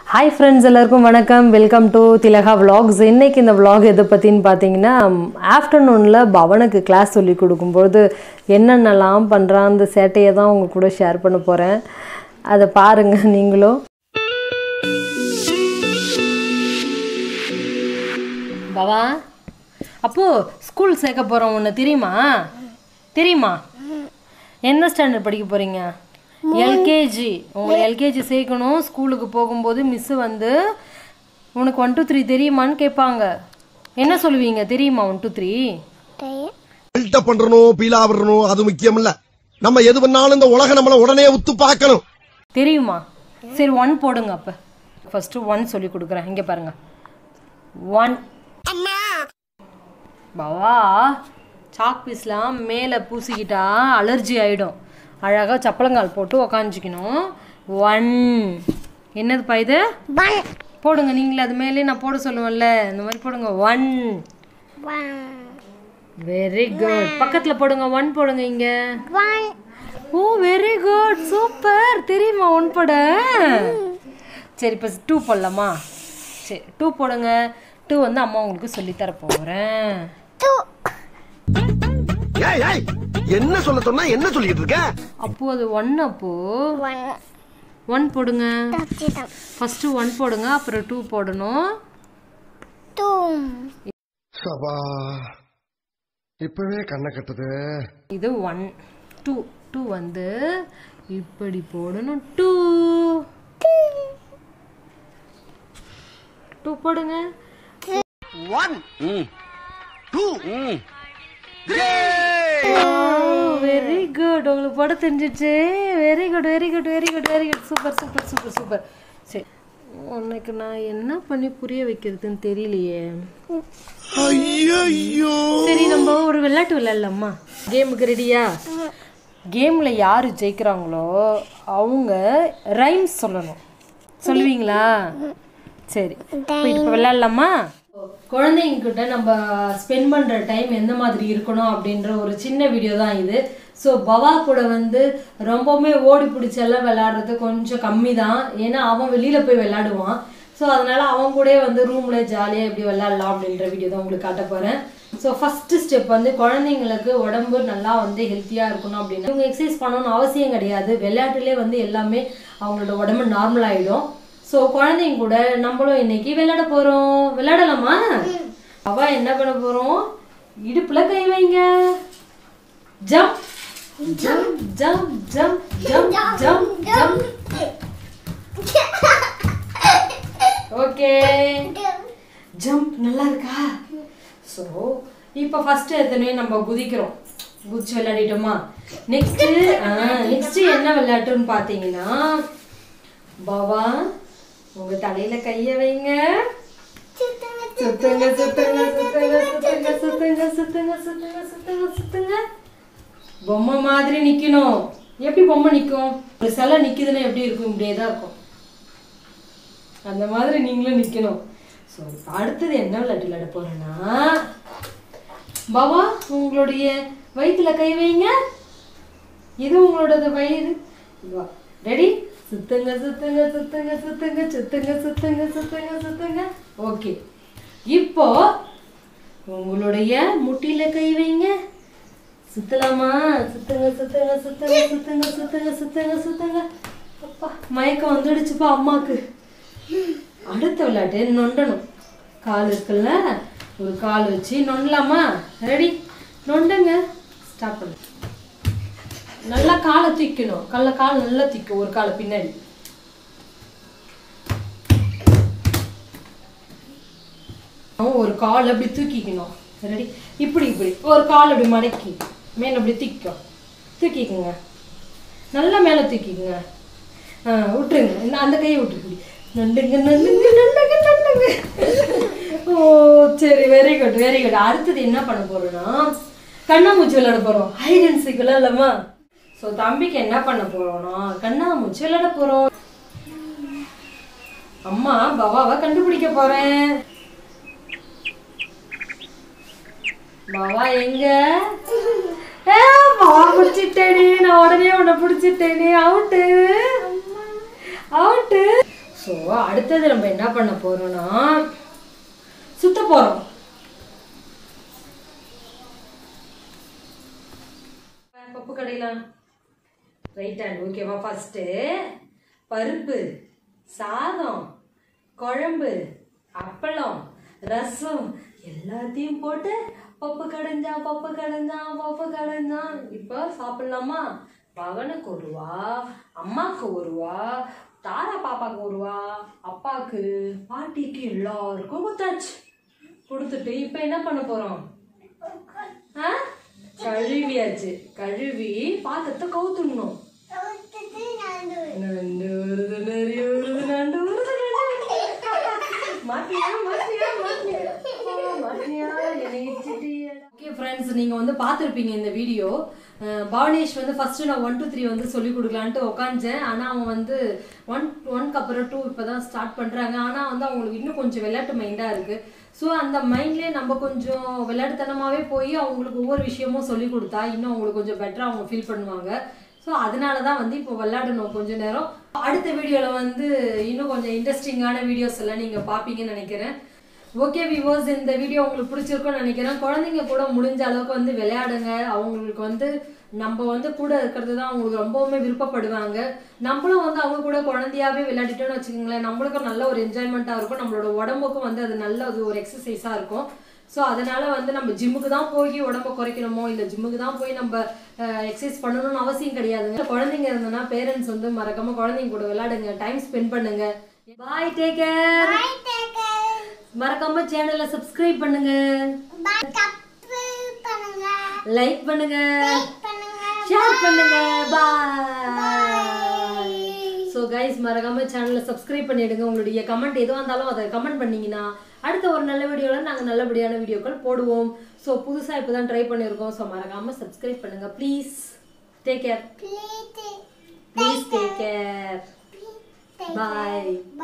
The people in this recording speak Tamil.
ஹாய் ஃப்ரெண்ட்ஸ் எல்லாருக்கும் வணக்கம் வெல்கம் டு திலகா vlogs இன்னைக்கு இந்த vlog எதை பற்றின்னு பார்த்தீங்கன்னா ஆஃப்டர்நூனில் பவனுக்கு கிளாஸ் சொல்லி கொடுக்கும்போது என்னென்னலாம் பண்ணுறான் அந்த சேட்டையை தான் உங்க கூட ஷேர் பண்ண போகிறேன் அதை பாருங்கள் நீங்களும் பவா அப்போ ஸ்கூல் சேர்க்க போகிறோம் ஒன்று தெரியுமா தெரியுமா என்ன ஸ்டாண்டர்ட் படிக்க போகிறீங்க எல்கேஜி உங்களை எல்கேஜி சேர்க்கணும் ஸ்கூலுக்கு போகும்போது மிஸ்ஸு வந்து உனக்கு ஒன் டூ த்ரீ தெரியுமான்னு கேட்பாங்க என்ன சொல்லுவீங்க தெரியுமா ஒன் டூ த்ரீ பில்டப் பண்றணும் பீலா விடணும் அது முக்கியம் இல்ல நம்ம எது பண்ணாலும் இந்த உலக நம்மள உடனே உத்து பார்க்கணும் தெரியுமா சரி ஒன் போடுங்க அப்போ ஃபஸ்ட்டு ஒன் சொல்லி கொடுக்குறேன் இங்கே பாருங்க ஒன் பாவா சாக் பீஸ்லாம் மேலே பூசிக்கிட்டா அலர்ஜி ஆகிடும் அழகாக சப்பளங்கால் போட்டு உக்காந்துக்கணும் ஒன் என்னதுப்பா இது போடுங்க நீங்களே அது மேலே நான் போட சொல்லுவேன்ல இந்த மாதிரி போடுங்க ஒன் வெரி குட் பக்கத்தில் போடுங்க ஒன் போடுங்க இங்கே ஓ வெரி குட் சூப்பர் தெரியுமா ஒன் போட சரி இப்போ டூ போடலாமா சரி டூ போடுங்க டூ வந்து அம்மா உங்களுக்கு சொல்லித் தர போகிறேன் ஏய் ஏய் என்ன சொல்ல சொன்னா என்ன சொல்லிட்டு இருக்க அப்போ அது ஒன் அப்போ ஒன் போடுங்க ஃபஸ்ட்டு ஒன் போடுங்க அப்புறம் டூ போடணும் சபா இப்பவே கண்ணை கட்டுது இது ஒன் டூ டூ வந்து இப்படி போடணும் டூ டூ போடுங்க ஒன் டூ வெரி குட் உங்களுக்கு போட தெரிஞ்சிச்சு very good very good very good very good super super super super சரி உனக்கு நான் என்ன பண்ணி புரிய வைக்கிறதுன்னு தெரியலையே ஐயோ சரி நம்ம ஒரு விளையாட்டு விளையாடலாமா கேமுக்கு ரெடியா கேமில் யார் ஜெயிக்கிறாங்களோ அவங்க ரைம்ஸ் சொல்லணும் சொல்லுவீங்களா சரி இப்போ இப்போ விளையாடலாமா குழந்தைங்க கிட்ட நம்ம ஸ்பெண்ட் பண்ணுற டைம் எந்த மாதிரி இருக்கணும் அப்படின்ற ஒரு சின்ன வீடியோ தான் இது ஸோ பவா கூட வந்து ரொம்பவுமே ஓடி பிடிச்செல்லாம் விளையாடுறது கொஞ்சம் கம்மி தான் ஏன்னா அவன் வெளியில் போய் விளையாடுவான் ஸோ அதனால அவன் கூடயே வந்து ரூமில் ஜாலியாக எப்படி விளையாடலாம் அப்படின்ற வீடியோ தான் உங்களுக்கு காட்ட போகிறேன் ஸோ ஃபஸ்ட்டு ஸ்டெப் வந்து குழந்தைங்களுக்கு உடம்பு நல்லா வந்து ஹெல்த்தியாக இருக்கணும் அப்படின்னா இவங்க எக்ஸசைஸ் பண்ணணும்னு அவசியம் கிடையாது விளையாட்டுலேயே வந்து எல்லாமே அவங்களோட உடம்பு நார்மல் ஆகிடும் ஸோ குழந்தைங்க கூட நம்மளும் இன்னைக்கு விளையாட போகிறோம் விளையாடலாமா அவ என்ன பண்ண போகிறோம் இடுப்பில் கை வைங்க jump jump jump jump jump jump jump okay jump நல்லா இருக்கா ஸோ இப்போ ஃபர்ஸ்ட் எத்தனையோ நம்ம குதிக்கிறோம் குதிச்சு விளையாடிட்டோமா நெக்ஸ்ட் நெக்ஸ்ட் என்ன விளையாட்டுன்னு பார்த்தீங்கன்னா பாவா உங்க தலையில கைய வைங்க சுத்துங்க சுத்துங்க சுத்துங்க சுத்துங்க சுத்துங்க சுத்துங்க சுத்துங்க சுத்துங்க சுத்துங்க பொம்மை மாதிரி நிக்கணும் எப்படி பொம்மை நிக்கும் ஒரு சிலை நிக்குதுன்னா எப்படி இருக்கும் இப்படியே தான் இருக்கும் அந்த மாதிரி நீங்களும் நிக்கணும் ஸோ அடுத்தது என்ன விளையாட்டு விளையாட போறேன்னா பாபா உங்களுடைய வயிற்றுல கை வைங்க இது உங்களோடது வயிறு ரெடி சுத்துங்க சுத்துங்க சுத்துங்க சுத்துங்க சுத்துங்க சுத்துங்க சுத்துங்க சுத்துங்க ஓகே இப்போ உங்களுடைய முட்டியில கை வைங்க சுத்தலாமா சுத்துங்க சுத்துங்க சுத்துங்க சுத்துங்க சுத்துங்க சுத்துங்க சுத்துங்க அப்பா மயக்கம் வந்துடுச்சுப்பா அம்மாக்கு அடுத்த விளையாட்டு நொண்டணும் கால் இருக்குல்ல ஒரு கால் வச்சு நொண்டலாமா ரெடி நொண்டுங்க ஸ்டாப் பண்ணு நல்லா காலை தூக்கணும் கல்ல கால் நல்லா தூக்கும் ஒரு காலை பின்னாடி ஒரு கால் அப்படி தூக்கிக்கணும் ரெடி இப்படி இப்படி ஒரு கால் அப்படி மடக்கி மேலே அப்படி தூக்கிக்கும் தூக்கிக்குங்க நல்லா மேலே தூக்கிக்குங்க ஆ விட்டுருங்க இந்த அந்த கையை விட்டுருக்குடி நண்டுங்க நண்டுங்க நண்டுங்க நண்டுங்க ஓ சரி வெரி குட் வெரி குட் அடுத்தது என்ன பண்ண போறோம்னா கண்ணாமூச்சி விளையாட போறோம் ஹைட் அண்ட் சீக் விளையாடலாமா ஸோ தம்பிக்கு என்ன பண்ண போறோம்னா கண்ணாமூச்சி விளையாட போறோம் அம்மா பவாவை கண்டுபிடிக்க போறேன் பாபா எங்க ஏ, பாபா பிடிச்சிட்டேனே நான் உடனே உன்னை பிடிச்சிட்டேனே அவுட்டு அவுட்டு ஸோ அடுத்தது நம்ம என்ன பண்ண போறோம்னா சுத்த போறோம் பப்பு கடையிலாம் ரைட் ஹேண்ட் ஓகேவா ஃபர்ஸ்ட்டு பருப்பு சாதம் குழம்பு அப்பளம் ரசம் எல்லாத்தையும் போட்டு பப்பு கடைஞ்சா பப்பு கடைஞ்சா பப்பு கடைஞ்சா இப்போ சாப்பிடலாமா பவனுக்கு ஒரு ரூபா அம்மாவுக்கு ஒரு ரூபா தாரா பாப்பாக்கு ஒரு ரூபா அப்பாவுக்கு பாட்டிக்கு எல்லாருக்கும் கொடுத்தாச்சு கொடுத்துட்டு இப்போ என்ன பண்ண போறோம் ஆ? கழுவியாச்சு கழுவி பாத்திரத்தை கவுத்துடணும் நண்டு வருது நிறைய வருது நண்டு வருது மாட்டியா மாட்டியா மாட்டியா மாட்டியா என்னை இடிச்சிட்டியேடா. ஓகே ஃப்ரெண்ட்ஸ் நீங்கள் வந்து பார்த்துருப்பீங்க இந்த வீடியோ அஹ் பவனேஷ் வந்து ஃபர்ஸ்ட் நான் ஒன் டூ த்ரீ வந்து சொல்லி கொடுக்கலான்ட்டு உட்காந்தேன் ஆனால் அவன் வந்து ஒன் ஒன்க்கு அப்புறம் டூ இப்போ தான் ஸ்டார்ட் பண்ணுறாங்க ஆனால் வந்து அவங்களுக்கு இன்னும் கொஞ்சம் விளையாட்டு மைண்டாக இருக்குது ஸோ அந்த மைண்ட்லேயே நம்ம கொஞ்சம் விளையாட்டுத்தனமாகவே போய் அவங்களுக்கு ஒவ்வொரு விஷயமும் சொல்லி கொடுத்தா இன்னும் அவங்களுக்கு கொஞ்சம் பெட்டராக அவங்க ஃபீல் பண்ணுவாங்க ஸோ அதனால தான் வந்து இப்போ விளையாடணும் கொஞ்ச நேரம் அடுத்த வீடியோவில் வந்து இன்னும் கொஞ்சம் இன்ட்ரெஸ்டிங்கான வீடியோஸ் எல்லாம் நீங்கள் பார்ப்பீங்கன்னு நினைக்கிறேன் ஓகே விவோஸ் இந்த வீடியோ உங்களுக்கு பிடிச்சிருக்கும்னு நினைக்கிறேன் குழந்தைங்க கூட முடிஞ்ச அளவுக்கு வந்து விளையாடுங்க அவங்களுக்கு வந்து நம்ம வந்து கூட இருக்கிறது தான் அவங்களுக்கு ரொம்பவுமே விருப்பப்படுவாங்க நம்மளும் வந்து அவங்க கூட குழந்தையாவே விளையாடிட்டோம்னு வச்சுக்கோங்களேன் நம்மளுக்கும் நல்ல ஒரு என்ஜாய்மெண்ட்டாக இருக்கும் நம்மளோட உடம்புக்கும் வந்து அது நல்ல அது ஒரு எக்ஸசைஸாக இருக்கும் ஸோ அதனால வந்து நம்ம ஜிம்முக்கு தான் போய் உடம்ப குறைக்கணுமோ இல்லை ஜிம்முக்கு தான் போய் நம்ம எக்ஸசைஸ் பண்ணணும்னு அவசியம் கிடையாதுங்க குழந்தைங்க இருந்தனா பேரண்ட்ஸ் வந்து மறக்காம குழந்தைங்க கூட விளையாடுங்க டைம் ஸ்பெண்ட் பண்ணுங்க பாய் டேக் கேர் மறக்காம சேனலை சப்ஸ்கிரைப் பண்ணுங்க லைக் பண்ணுங்க ஷேர் பண்ணுங்க பாய் ஸோ கைஸ் மறக்காம சேனலை சப்ஸ்கிரைப் பண்ணிடுங்க உங்களுடைய கமெண்ட் எதுவாக இருந்தாலும் அதை கமெண்ட் பண்ணீங்கன்னா அடுத்த ஒரு நல்ல வீடியோவில் நாங்கள் நல்லபடியான வீடியோக்கள் போடுவோம் ஸோ புதுசாக இப்போ தான் ட்ரை பண்ணியிருக்கோம் ஸோ மறக்காம சப்ஸ்கிரைப் பண்ணுங்க please take care please take care bye